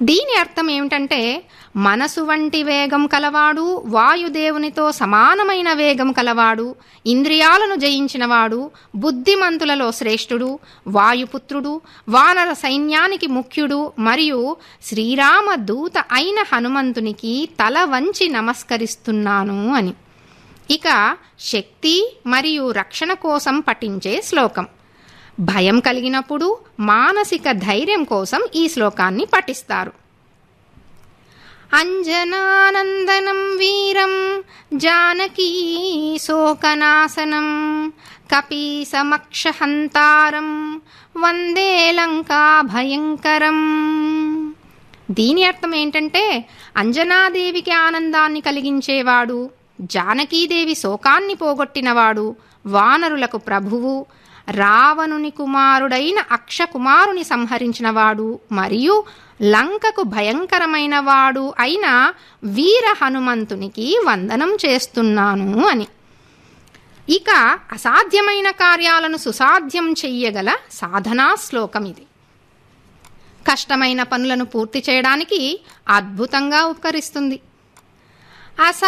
దీని అర్థం ఏమిటంటే మనసు వంటి వేగం కలవాడు వాయుదేవునితో సమానమైన వేగం కలవాడు ఇంద్రియాలను జయించినవాడు బుద్ధిమంతులలో శ్రేష్ఠుడు వాయుపుత్రుడు వానర సైన్యానికి ముఖ్యుడు మరియు శ్రీరామ దూత అయిన హనుమంతునికి తల వంచి నమస్కరిస్తున్నాను అని ఇక శక్తి మరియు రక్షణ కోసం పఠించే శ్లోకం భయం కలిగినప్పుడు మానసిక ధైర్యం కోసం ఈ శ్లోకాన్ని పఠిస్తారు అంజనానందనం వీరం జానకీ శోకనాశనం కపీసమక్షహంతారం వందే లంకా భయంకరం దీని అర్థం ఏంటంటే అంజనాదేవికి ఆనందాన్ని కలిగించేవాడు జానకీదేవి శోకాన్ని పోగొట్టినవాడు వానరులకు ప్రభువు రావణుని కుమారుడైన అక్షకుమారుని సంహరించినవాడు మరియు లంకకు భయంకరమైన వాడు అయిన వీర హనుమంతునికి వందనం చేస్తున్నాను అని ఇక అసాధ్యమైన కార్యాలను సుసాధ్యం చెయ్యగల సాధనా శ్లోకం ఇది కష్టమైన పనులను పూర్తి చేయడానికి అద్భుతంగా ఉపకరిస్తుంది అసా